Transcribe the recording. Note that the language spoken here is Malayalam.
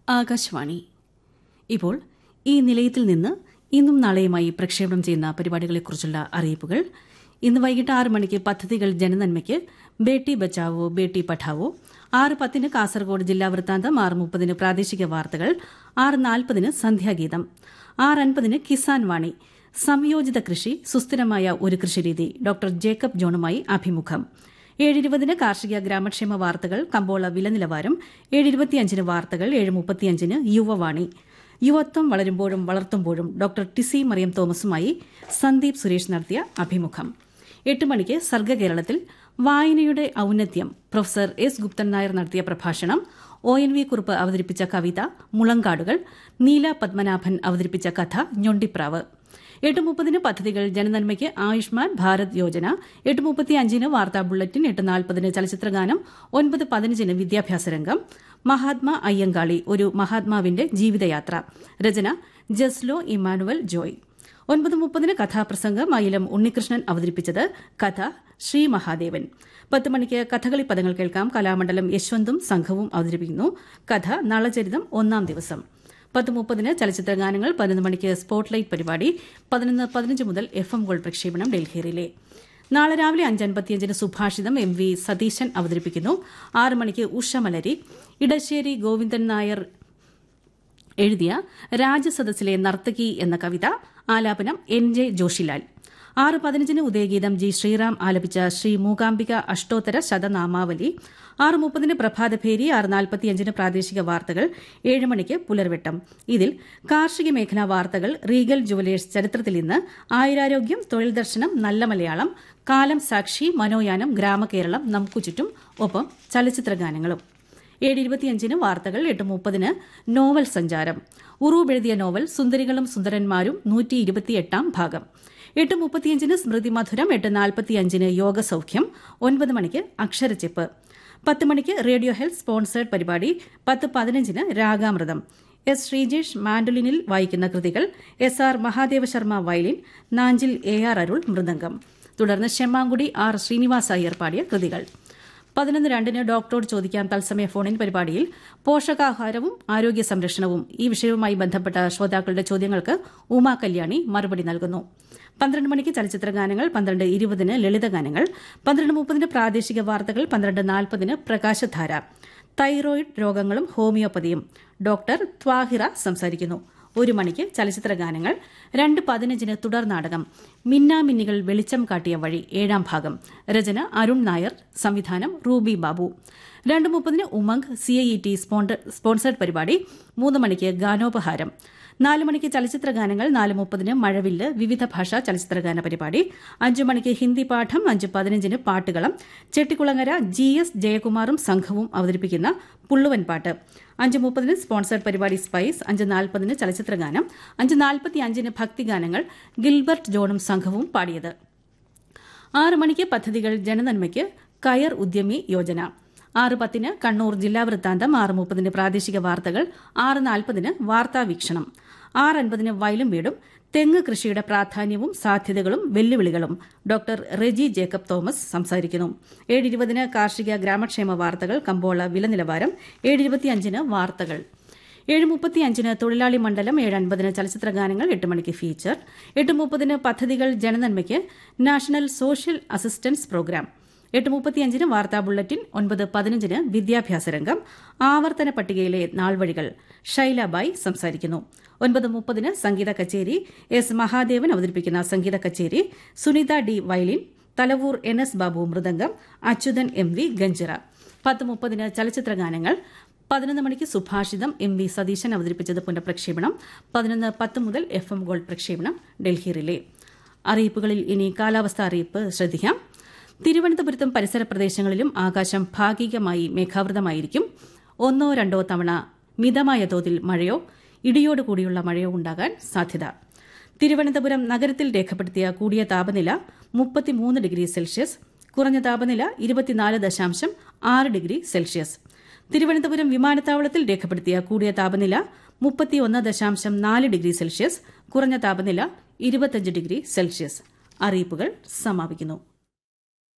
ആകാശവാണി ഇപ്പോൾ ഈ നിലയത്തിൽ നിന്ന് ഇന്നും നാളെയുമായി പ്രക്ഷേപണം ചെയ്യുന്ന പരിപാടികളെക്കുറിച്ചുള്ള അറിയിപ്പുകൾ ഇന്ന് വൈകിട്ട് ആറ് മണിക്ക് പദ്ധതികൾ ജനനന്മയ്ക്ക് ബേട്ടി ബച്ചാവോ ബേട്ടി പഠാവോ ആറ് പത്തിന് കാസർഗോഡ് ജില്ലാ വൃത്താന്തം ആറ് മുപ്പതിന് പ്രാദേശിക വാർത്തകൾ ആറ് നാൽപ്പതിന് സന്ധ്യാഗീതം ആറ് അൻപതിന് കിസാൻ വാണി സംയോജിത കൃഷി സുസ്ഥിരമായ ഒരു കൃഷിരീതി ഡോക്ടർ ജേക്കബ് ജോണുമായി അഭിമുഖം ഏഴിരുപതിന് കാർഷിക ഗ്രാമക്ഷേമ വാർത്തകൾ കമ്പോള വില നിലവാരം ഏഴിരുപത്തിയഞ്ചിന് വാർത്തകൾ ഏഴ് മുപ്പത്തിയഞ്ചിന് യുവവാണി യുവത്വം വളരുമ്പോഴും വളർത്തുമ്പോഴും ഡോക്ടർ ടിസി മറിയം തോമസുമായി സന്ദീപ് സുരേഷ് നടത്തിയ അഭിമുഖം എട്ട് മണിക്ക് സർഗകേരളത്തിൽ വായനയുടെ ഔന്നത്യം പ്രൊഫസർ എസ് ഗുപ്തൻ നായർ നടത്തിയ പ്രഭാഷണം ഒ എൻ വി കുറുപ്പ് അവതരിപ്പിച്ച കവിത മുളങ്കാടുകൾ നീല പത്മനാഭൻ അവതരിപ്പിച്ച കഥ ഞൊണ്ടിപ്രാവ് എട്ട് മുപ്പതിന് പദ്ധതികൾ ജനനന്മയ്ക്ക് ആയുഷ്മാൻ ഭാരത് യോജന എട്ട് മുപ്പത്തി അഞ്ചിന് വാർത്താ ബുള്ളറ്റിൻ എട്ട് നാൽപ്പതിന് ചലച്ചിത്രഗാനം ഒൻപത് പതിനഞ്ചിന് വിദ്യാഭ്യാസ രംഗം മഹാത്മാ അയ്യങ്കാളി ഒരു മഹാത്മാവിന്റെ ജീവിതയാത്ര രചന ജസ്ലോ ഇമാനുവൽ ജോയ് ഒൻപത് മുപ്പതിന് കഥാപ്രസംഗം അയിലം ഉണ്ണികൃഷ്ണൻ അവതരിപ്പിച്ചത് കഥ ശ്രീ മഹാദേവൻ പത്ത് മണിക്ക് കഥകളി പദങ്ങൾ കേൾക്കാം കലാമണ്ഡലം യശ്വന്തും സംഘവും അവതരിപ്പിക്കുന്നു കഥ നളചരിതം ഒന്നാം ദിവസം പത്ത് മുപ്പതിന് ചലച്ചിത്ര ഗാനങ്ങൾ പതിനൊന്ന് മണിക്ക് സ്പോട്ട്ലൈറ്റ് പരിപാടി പതിനൊന്ന് പതിനഞ്ച് മുതൽ എഫ് എം ഗോൾഡ് പ്രക്ഷേപണം ഡൽഹിയിലെ നാളെ രാവിലെ അഞ്ചൻപത്തിയഞ്ചിന് സുഭാഷിതം എം വി സതീശൻ അവതരിപ്പിക്കുന്നു ആറ് മണിക്ക് ഉഷമലരി ഇടശ്ശേരി ഗോവിന്ദൻ നായർ എഴുതിയ രാജസദസ്സിലെ നർത്തകി എന്ന കവിത ആലാപനം എൻ ജെ ജോഷിലാൽ ആറ് പതിനഞ്ചിന് ഉദയഗീതം ജി ശ്രീറാം ആലപിച്ച ശ്രീ മൂകാംബിക അഷ്ടോത്തര ശതനാമാവലി ആറ് മുപ്പതിന് പ്രഭാതഭേരി ആറ് നാൽപ്പത്തിയഞ്ചിന് പ്രാദേശിക വാർത്തകൾ ഏഴ് മണിക്ക് പുലർവെട്ടം ഇതിൽ കാർഷിക മേഖലാ വാർത്തകൾ റീഗൽ ജുവലേഴ്സ് ചരിത്രത്തിൽ ഇന്ന് ആയുരാരോഗ്യം തൊഴിൽ ദർശനം നല്ല മലയാളം കാലം സാക്ഷി മനോയാനം ഗ്രാമകേരളം നമുക്കു ചുറ്റും ഒപ്പം ചലച്ചിത്ര ഗാനങ്ങളും ഏഴ് ഇരുപത്തിയഞ്ചിന് വാർത്തകൾ എട്ട് മുപ്പതിന് നോവൽ സഞ്ചാരം ഉറൂബ് എഴുതിയ നോവൽ സുന്ദരികളും സുന്ദരന്മാരും നൂറ്റി ഇരുപത്തിയെട്ടാം ഭാഗം എട്ട് മുപ്പത്തിയഞ്ചിന് സ്മൃതി മധുരം എട്ട് നാൽപ്പത്തിയഞ്ചിന് യോഗസൌഖ്യം ഒൻപത് മണിക്ക് അക്ഷരച്ചെപ്പ് പത്ത് മണിക്ക് റേഡിയോ ഹെൽത്ത് സ്പോൺസേഡ് പരിപാടി പത്ത് പതിനഞ്ചിന് രാഗാമൃതം എസ് ശ്രീജേഷ് മാൻഡുലിനിൽ വായിക്കുന്ന കൃതികൾ S R Mahadeva Sharma violin Nanjil A R Arul mridangam തുടർന്ന് ശെമ്മാങ്കുടി ആർ ശ്രീനിവാസ് അയ്യർ പാടിയ കൃതികൾ പതിനൊന്ന് രണ്ടിന് ഡോക്ടറോട് ചോദിക്കാം തത്സമയ ഫോണിൻ പരിപാടിയിൽ പോഷകാഹാരവും ആരോഗ്യ സംരക്ഷണവും ഈ വിഷയവുമായി ബന്ധപ്പെട്ട ശ്രോതാക്കളുടെ ചോദ്യങ്ങൾക്ക് ഉമാ കല്യാണി മറുപടി നൽകുന്നു പന്ത്രണ്ട് മണിക്ക് ചലച്ചിത്ര ഗാനങ്ങൾ പന്ത്രണ്ട് ഇരുപതിന് ലളിതഗാനങ്ങൾ പന്ത്രണ്ട് മുപ്പതിന് പ്രാദേശിക വാർത്തകൾ പന്ത്രണ്ട് നാൽപ്പതിന് പ്രകാശധാര തൈറോയിഡ് രോഗങ്ങളും ഹോമിയോപ്പതിയും ഡോക്ടർ ത്വാഹിറ സംസാരിക്കുന്നു ഒരു മണിക്ക് ചലച്ചിത്ര ഗാനങ്ങൾ രണ്ട് പതിനഞ്ചിന് തുടർ നാടകം മിന്നാമിന്നികൾ വെളിച്ചം കാട്ടിയ വഴി ഏഴാം ഭാഗം രചന അരുൺ നായർ സംവിധാനം റൂബി ബാബു രണ്ട് മുപ്പതിന് Umang C I T sponsored പരിപാടി മൂന്ന് മണിക്ക് ഗാനോപഹാരം നാല് മണിക്ക് ചലച്ചിത്ര ഗാനങ്ങൾ നാല് മുപ്പതിന് മഴവില്ല് വിവിധ ഭാഷാ ചലച്ചിത്രഗാന പരിപാടി അഞ്ചു മണിക്ക് ഹിന്ദി പാഠം അഞ്ച് പതിനഞ്ചിന് പാട്ടുകളം ചെട്ടിക്കുളങ്ങര ജി എസ് ജയകുമാറും സംഘവും അവതരിപ്പിക്കുന്ന പുള്ളുവൻ പാട്ട് അഞ്ച് മുപ്പതിന് സ്പോൺസേഡ് പരിപാടി സ്പൈസ് അഞ്ച് നാൽപ്പതിന് ചലച്ചിത്രഗാനം അഞ്ച് നാൽപ്പത്തി അഞ്ചിന് ഭക്തിഗാനങ്ങൾ ഗിൽബർട്ട് ജോണും സംഘവും പാടിയത് ആറ് മണിക്ക് പദ്ധതികൾ ജനനന്മയ്ക്ക് കയർ ഉദ്യമി യോജന ആറ് പത്തിന് കണ്ണൂർ ജില്ലാ വൃത്താന്തം ആറ് മുപ്പതിന് പ്രാദേശിക വാർത്തകൾ ആറ് നാൽപ്പതിന് വാർത്താ വീക്ഷണം ആറ് അൻപതിന് വയലും വീടും തെങ്ങ് കൃഷിയുടെ പ്രാധാന്യവും സാധ്യതകളും വെല്ലുവിളികളും ഡോക്ടർ റെജി ജേക്കബ് തോമസ് സംസാരിക്കുന്നു ഏഴ് ഇരുപതിന് കാർഷിക ഗ്രാമക്ഷേമ വാർത്തകൾ കമ്പോള വില നിലവാരം ഏഴ് ഇരുപത്തിയഞ്ചിന് വാർത്തകൾ ഏഴ് മുപ്പത്തിയഞ്ചിന് തൊഴിലാളി മണ്ഡലം ഏഴ് അൻപതിന് ചലച്ചിത്ര ഗാനങ്ങൾ എട്ട് മണിക്ക് ഫീച്ചർ എട്ട് മുപ്പതിന് പദ്ധതികൾ ജനനന്മയ്ക്ക് നാഷണൽ സോഷ്യൽ അസിസ്റ്റൻസ് പ്രോഗ്രാം എട്ട് മുപ്പത്തിയഞ്ചിന് വാർത്താ ബുള്ളറ്റിൻ ഒൻപത് പതിനഞ്ചിന് വിദ്യാഭ്യാസ രംഗം ആവർത്തന പട്ടികയിലെ നാൾവഴികൾ ഷൈലാബായ് സംസാരിക്കുന്നു ഒൻപത് മുപ്പതിന് സംഗീത കച്ചേരി എസ് മഹാദേവൻ അവതരിപ്പിക്കുന്ന സംഗീത കച്ചേരി Sunitha D violin Thalavoor N S Babu mridangam Achuthan M V ganjira പത്ത് മുപ്പതിന് ചലച്ചിത്ര ഗാനങ്ങൾ പതിനൊന്ന് മണിക്ക് സുഭാഷിതം എം വി സതീശൻ അവതരിപ്പിച്ചത് പുനഃപ്രക്ഷേപണം പതിനൊന്ന് പത്ത് മുതൽ എഫ് എം ഗോൾഡ് പ്രക്ഷേപണം ഡൽഹി റിലേ അറിയിപ്പുകളിൽ ഇനി കാലാവസ്ഥ അറിയിപ്പ് ശ്രദ്ധിക്കാം തിരുവനന്തപുരത്തും പരിസര പ്രദേശങ്ങളിലും ആകാശം ഭാഗികമായി മേഘാവൃതമായിരിക്കും ഒന്നോ രണ്ടോ തവണ മിതമായ തോതിൽ മഴയോ ഇടിയോട് കൂടിയുള്ള മഴയോ ഉണ്ടാകാൻ സാധ്യത തിരുവനന്തപുരം നഗരത്തിൽ രേഖപ്പെടുത്തിയ കൂടിയ താപനില മുപ്പത്തിമൂന്ന് ഡിഗ്രി സെൽഷ്യസ് കുറഞ്ഞ താപനില ഇരുപത്തിനാല് ദശാംശം ആറ് ഡിഗ്രി സെൽഷ്യസ് തിരുവനന്തപുരം വിമാനത്താവളത്തിൽ രേഖപ്പെടുത്തിയ കൂടിയ താപനില മുപ്പത്തിയൊന്ന് ദശാംശം നാല് ഡിഗ്രി സെൽഷ്യസ് കുറഞ്ഞ താപനില ഇരുപത്തിയഞ്ച് ഡിഗ്രി സെൽഷ്യസ് അറിയിപ്പുകൾ സമാപിക്കുന്നു